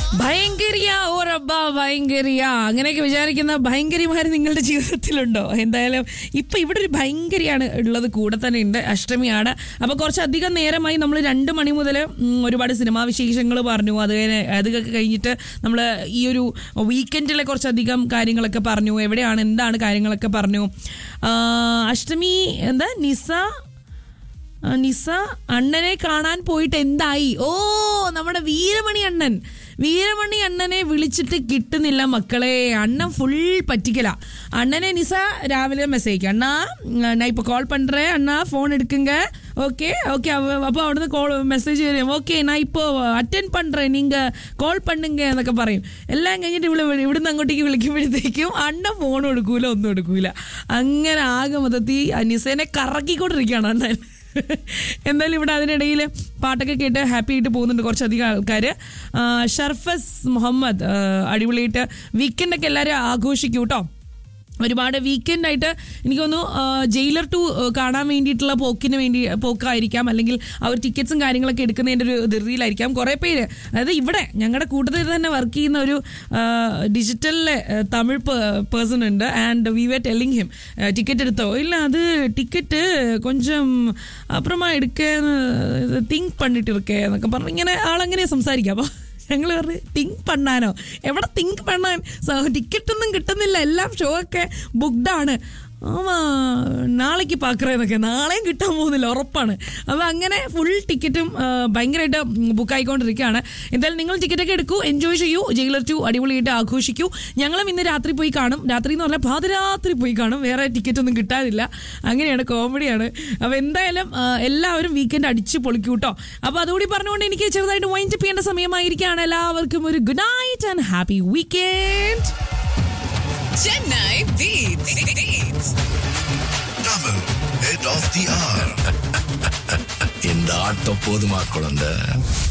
ഭയങ്കരിയ ഓറബ്ബ ഭയങ്കരിയ അങ്ങനെയൊക്കെ വിചാരിക്കുന്ന ഭയങ്കരിമാർ നിങ്ങളുടെ ജീവിതത്തിലുണ്ടോ എന്തായാലും ഇപ്പൊ ഇവിടെ ഒരു ഭയങ്കരിയാണ് ഉള്ളത് കൂടെ തന്നെ ഉണ്ട് അഷ്ടമിയാണ് അപ്പൊ കുറച്ചധികം നേരമായി നമ്മൾ രണ്ട് മണി മുതൽ ഒരുപാട് സിനിമാ വിശേഷങ്ങൾ പറഞ്ഞു അത് കഴിഞ്ഞ് അതൊക്കെ കഴിഞ്ഞിട്ട് നമ്മൾ ഈ ഒരു വീക്കെൻഡിലെ കുറച്ചധികം കാര്യങ്ങളൊക്കെ പറഞ്ഞു എവിടെയാണ് എന്താണ് കാര്യങ്ങളൊക്കെ പറഞ്ഞു ആ, അഷ്ടമി എന്താ നിസ ആ, നിസ അണ്ണനെ കാണാൻ പോയിട്ട് എന്തായി ഓ നമ്മുടെ വീരമണി അണ്ണൻ വീരമണി അണ്ണനെ വിളിച്ചിട്ട് കിട്ടുന്നില്ല മക്കളെ അണ്ണൻ ഫുൾ പറ്റിക്കല അണ്ണനെ നിസ രാവിലെ മെസ്സേജ് അണ്ണാ ഞാൻ ഇപ്പൊ കോൾ പண்றே അണ്ണാ ഫോൺ എടുക്കുங்க ஓகே ஓகே അപ്പോൾ അവിടുന്ന് കോൾ മെസ്സേജ് വരും ഓക്കെ ഞാൻ ഇപ്പോൾ അറ്റൻഡ് പண்றே നീങ്ക കോൾ பண்ணுங்க എന്നൊക്കെ പറയും എല്ലാം കഴിഞ്ഞിട്ട് ഇവിടെ ഇവിടുന്ന് അങ്ങോട്ടേക്ക് വിളിക്കുമ്പോഴത്തേക്കും അണ്ണൻ ഫോൺ എടുക്കൂല ഒന്നും എടുക്കൂല അങ്ങനെ ആകെ മൊത്തത്തിൽ നിസേനെ കറക്കിക്കൊണ്ടിരിക്കുകയാണ് അണ്ണൻ എന്തായാലും ഇവിടെ അതിനിടയിൽ പാട്ടൊക്കെ കേട്ട് ഹാപ്പി ആയിട്ട് പോകുന്നുണ്ട് കുറച്ചധികം ആൾക്കാർ ഷർഫസ് മുഹമ്മദ് ആ, അടിപൊളിയായിട്ട് വീക്കെൻഡൊക്കെ എല്ലാവരും ആഘോഷിക്കും കേട്ടോ ഒരുപാട് വീക്കെൻഡ് ആയിട്ട് എനിക്ക് തോന്നുന്നു ആ, ജയിലർ ടു കാണാൻ വേണ്ടിയിട്ടുള്ള പോക്കിന് വേണ്ടി പോക്കായിരിക്കാം അല്ലെങ്കിൽ അവർ ടിക്കറ്റ്സും കാര്യങ്ങളൊക്കെ എടുക്കുന്നതിൻ്റെ ഒരു ധൃതിയിലായിരിക്കാം കുറേ പേര് അതായത് ഇവിടെ ഞങ്ങളുടെ കൂട്ടത്തിൽ തന്നെ വർക്ക് ചെയ്യുന്ന ഒരു ഡിജിറ്റലിലെ തമിഴ് പേഴ്സൺ ഉണ്ട് and we were telling him ticket എടുത്തോ ഇല്ല അത് ടിക്കറ്റ് കൊഞ്ചം അപ്പുറമാ എടുക്കേന്ന് തിങ്ക് പണിട്ട് ഇരിക്കേ എന്നൊക്കെ പറഞ്ഞ് ഇങ്ങനെ ആളെങ്ങനെ സംസാരിക്കാം അപ്പോൾ ഞങ്ങൾ പറഞ്ഞു തിങ്ക് പണ്ണാനോ എവിടെ തിങ്ക് പണ്ണാൻ ടിക്കറ്റ് ഒന്നും കിട്ടുന്നില്ല എല്ലാം ഷോ ഒക്കെ ബുക്ക്ഡ് ആണ് ആമാ നാളേക്ക് പാക്കറേന്നൊക്കെ നാളെയും കിട്ടാൻ പോകുന്നില്ല ഉറപ്പാണ് അപ്പോൾ അങ്ങനെ ഫുൾ ടിക്കറ്റും ആ, ഭയങ്കരമായിട്ട് ബുക്ക് ആയിക്കൊണ്ടിരിക്കുകയാണ് എന്തായാലും നിങ്ങൾ ടിക്കറ്റൊക്കെ എടുക്കൂ എൻജോയ് ചെയ്യൂ ജയിലർ ടു അടിപൊളിയായിട്ട് ആഘോഷിക്കൂ ഞങ്ങളും ഇന്ന് രാത്രി പോയി കാണും രാത്രി എന്ന് പറഞ്ഞാൽ പാതിരാത്രി പോയി കാണും വേറെ ടിക്കറ്റ് ഒന്നും കിട്ടാനില്ല അങ്ങനെയാണ് കോമഡിയാണ് അപ്പോൾ എന്തായാലും ആ, എല്ലാവരും വീക്കെൻഡ് അടിച്ച് പൊളിക്കൂ കേട്ടോ അപ്പോൾ അതുകൂടി പറഞ്ഞുകൊണ്ട് എനിക്ക് ചെറുതായിട്ട് വൈൻഡ് ചെയ്യേണ്ട സമയമായിരിക്കുകയാണ് എല്ലാവർക്കും ഒരു good night and happy weekend Chennai Beats. Beats. Tamil, head of the hour. இந்த ஆட்டம் போதுமா குழந்தை